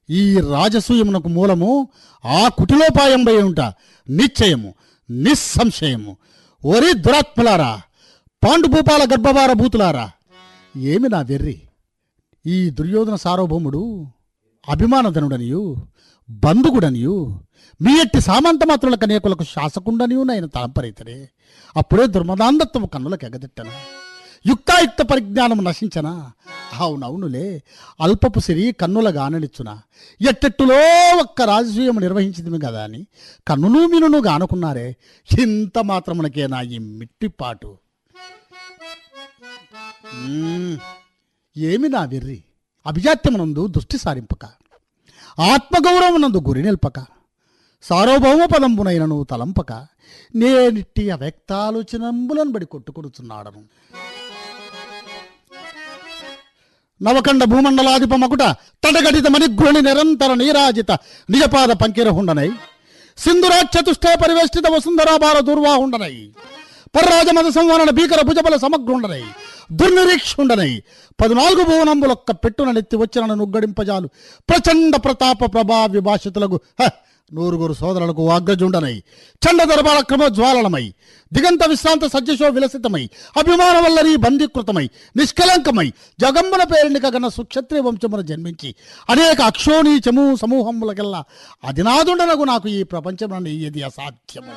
ఈ రాజసూయమునకు మూలము ఆ కుటిలోపాయంబై ఉంట నిశ్చయము నిస్సంశయము ఒరి దురాత్మలారా పాండుభూపాల గర్భవార భూతులారా ఏమి నా వెర్రి ఈ దుర్యోధన సార్వభౌముడు అభిమానధనుడనియు బంధుగుడనియు మీ ఎట్టి సామంత మాత్రుల కనేకులకు శాసకుండనియు నాయన తలంపరైతరే అప్పుడే దుర్మదాంధత్వము కన్నులకు ఎగదిట్టను యుక్తాయుక్త పరిజ్ఞానము నశించనా అవునవునులే అల్పపు సిరి కన్నుల గాననిచ్చునా ఎట్టెట్టులో ఒక్క రాజసూయము నిర్వహించింది కదా అని కన్నును మినును గానుకున్నారే ఇంత మాత్రమునకే నా ఈ మిట్టిపాటు మ్మ్. ఏమి నా వెర్రి అభిజాత్యమునందు దృష్టి సారింపక ఆత్మగౌరవమునందు గురి నిల్పక సార్వభౌమ పదంబునైనను తలంపక నేనిట్టి అవ్యక్తాలోచనంబులను బడి కొట్టుకొడుచున్నాడను నవకండ భూమండలాధిప మకుట తటగడిత మణిగ్రుణి నిరంతర నీరాజిత నిజపాద పంకిరహుండనై సింధురాచతుష్టే పరివేష్టిత వసుంధరాభార దుర్వాహుండనై పర్రాజమద సంవరణ భీకర భుజబల సమగ్రుండనై దుర్నిరీక్షుండనై పద్నాలుగు భువనంబులొక్క పెట్టున నెత్తి వచ్చిన నుగ్గడింపజాలు ప్రచండ ప్రతాప ప్రభా విభాషితులకు హ, నూరుగురు సోదరులకు వాగ్రజుండనై చండ దర్బాల క్రమజ్వాలనమై దిగంత విశ్రాంత సజ్జశో విలసితమై అభిమాన వల్లరి బందీకృతమై నిష్కలంకమై జగంబున పేరునిక గన సుక్షత్రియ వంశమున జన్మించి అనేక అక్షోణీచము సమూహములకెల్లా అదినాదుండనగు నాకు ఈ ప్రపంచమున ఇది అసాధ్యము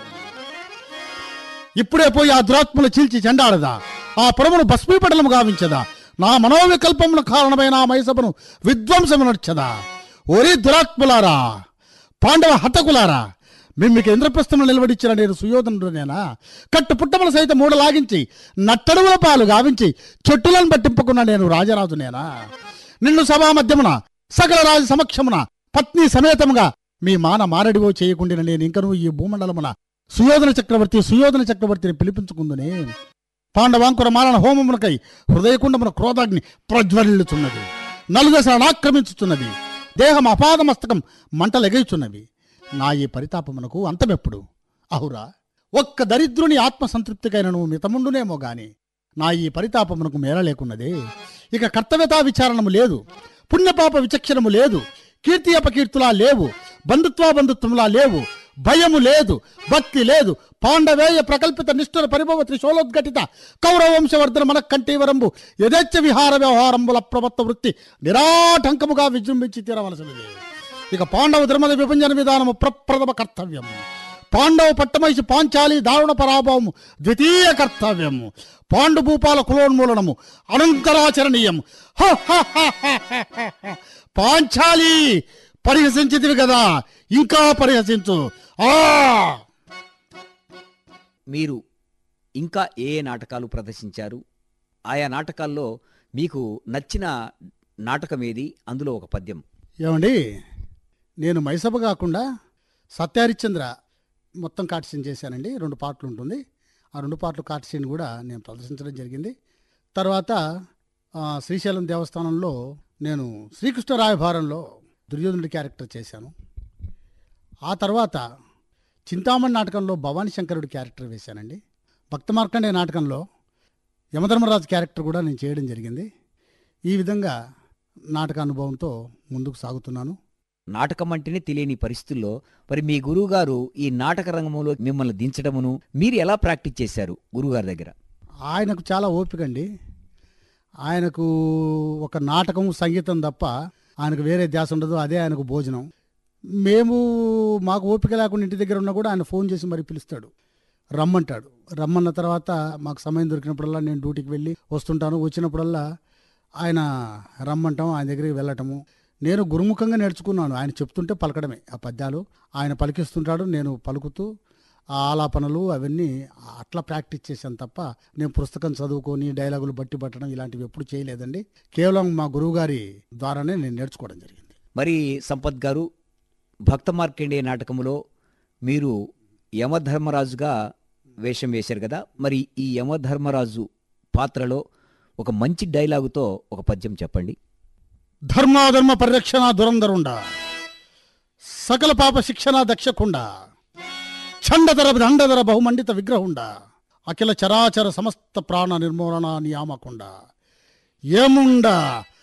ఇప్పుడే పోయి ఆ దురాత్మలు చీల్చి చెండాడదా ఆ పురమును భస్మీపటలము గావించదా నా మనోవికల్పముల కారణమైన ఆ మైసభను విధ్వంసము నడిచదా ఓరి దురాత్ములారా పాండవ హతకులారా మిమ్మికి ఇంద్రప్రస్థములు నిలబడిచ్చిన నేను సుయోధనుడునేనా కట్టు పుట్టముల సైతం మూడ లాగించి నట్టడుగుల పాలు గావించి చెట్టులను పట్టింపుకున్న నేను రాజరాజునేనా నిన్ను సభా మధ్యమున సకల రాజ సమక్షమున పత్ని సమేతముగా మీ మాన మారడివో చేయకుండా నేను ఇంకను ఈ భూమండలమున సుయోధన చక్రవర్తి సుయోధన చక్రవర్తిని పిలిపించుకుందునే పాండవాంకుర మారణ హోమమునకై హృదయకుండమున క్రోధాగ్ని ప్రజ్వలిల్లుచున్నది నలుగసలను ఆక్రమించుచున్నది దేహం అపాదమస్తకం మంటలెగయుచున్నవి నా ఈ పరితాపమునకు అంతమెప్పుడు అహురా ఒక్క దరిద్రుని ఆత్మ సంతృప్తికైనను మితముండునేమో గాని నా ఈ పరితాపమునకు మేర లేకున్నదే ఇక కర్తవ్యతా విచారణము లేదు పుణ్యపాప విచక్షణము లేదు కీర్తి అపకీర్తులా లేవు బంధుత్వా బంధుత్వములా లేవు భయము లేదు భక్తి లేదు పాండవేయ ప్రకల్పిత నిష్ఠుర పరిభవ త్రిశోలోద్ఘటిత కౌరవ వంశవర్ధన మన కంఠీవరంబు యథేచ్ఛ విహార వ్యవహారంబుల ప్రవత్త వృత్తి నిరాటంకముగా విజృంభించి తీరవలసినది ఇక పాండవ ధర్మద విభజన విధానము ప్రప్రథమ కర్తవ్యం పాండవ పట్టమైసి పాంచాలి దారుణ పరాభవము ద్వితీయ కర్తవ్యము పాండు భూపాల కులోన్మూలనము అనంతరాచరణీయం హ హ హ హ హ హ. పాంచాలి పరిహసించితివి కదా ఇంకా పరిహసించు ఆ మీరు ఇంకా ఏ ఏ నాటకాలు ప్రదర్శించారు ఆయా నాటకాల్లో మీకు నచ్చిన నాటకం ఏది అందులో ఒక పద్యం ఏమండి నేను మైసభ కాకుండా సత్యహరిశ్చంద్ర మొత్తం కార్టిసీన్ చేశానండి రెండు పాటలు ఉంటుంది ఆ రెండు పాటలు కార్టిసీన్ కూడా నేను ప్రదర్శించడం జరిగింది తర్వాత ఆ, శ్రీశైలం దేవస్థానంలో నేను శ్రీకృష్ణ రాయభారంలో దుర్యోధనుడి క్యారెక్టర్ చేశాను ఆ తర్వాత చింతామణి నాటకంలో భవానీ శంకరుడి క్యారెక్టర్ వేశానండి భక్త మార్కండే నాటకంలో యమధర్మరాజు క్యారెక్టర్ కూడా నేను చేయడం జరిగింది ఈ విధంగా నాటక అనుభవంతో ముందుకు సాగుతున్నాను నాటకం అంటేనే తెలియని పరిస్థితుల్లో మరి మీ గురువుగారు ఈ నాటక రంగంలో మిమ్మల్ని దించడమును మీరు ఎలా ప్రాక్టీస్ చేశారు గురువుగారి దగ్గర ఆయనకు చాలా ఓపిక అండి ఆయనకు ఒక నాటకం సంగీతం తప్ప ఆయనకు వేరే ధ్యాస ఉండదు అదే ఆయనకు భోజనం మేము మాకు ఓపిక లేకుండా ఇంటి దగ్గర ఉన్నా కూడా ఆయన ఫోన్ చేసి మరి పిలుస్తాడు రమ్మంటాడు రమ్మన్న తర్వాత మాకు సమయం దొరికినప్పుడల్లా నేను డ్యూటీకి వెళ్ళి వస్తుంటాను వచ్చినప్పుడల్లా ఆయన రమ్మంటాం ఆయన దగ్గరికి వెళ్ళటము నేను గురుముఖంగా నేర్చుకున్నాను ఆయన చెప్తుంటే పలకడమే ఆ పద్యాలు ఆయన పలికిస్తుంటాడు నేను పలుకుతూ ఆ ఆలాపనలు అవన్నీ అట్లా ప్రాక్టీస్ చేశాను తప్ప నేను పుస్తకం చదువుకొని డైలాగులు బట్టి పట్టడం ఇలాంటివి ఎప్పుడు చేయలేదండి కేవలం మా గురువుగారి ద్వారానే నేను నేర్చుకోవడం జరిగింది మరి సంపత్ గారు భక్త మార్కండేయ నాటకములో మీరు యమధర్మరాజుగా వేషం వేశారు కదా మరి ఈ యమధర్మరాజు పాత్రలో ఒక మంచి డైలాగుతో ఒక పద్యం చెప్పండి ధర్మాధర్మ పరిరక్షణ దురంధరుండ సకల పాప శిక్షణ దక్షకుండ చండధర దండధర బహుమండిత విగ్రహుండ అఖిల చరాచర సమస్త ప్రాణ నిర్మూలన నియామకుండ ఏముండ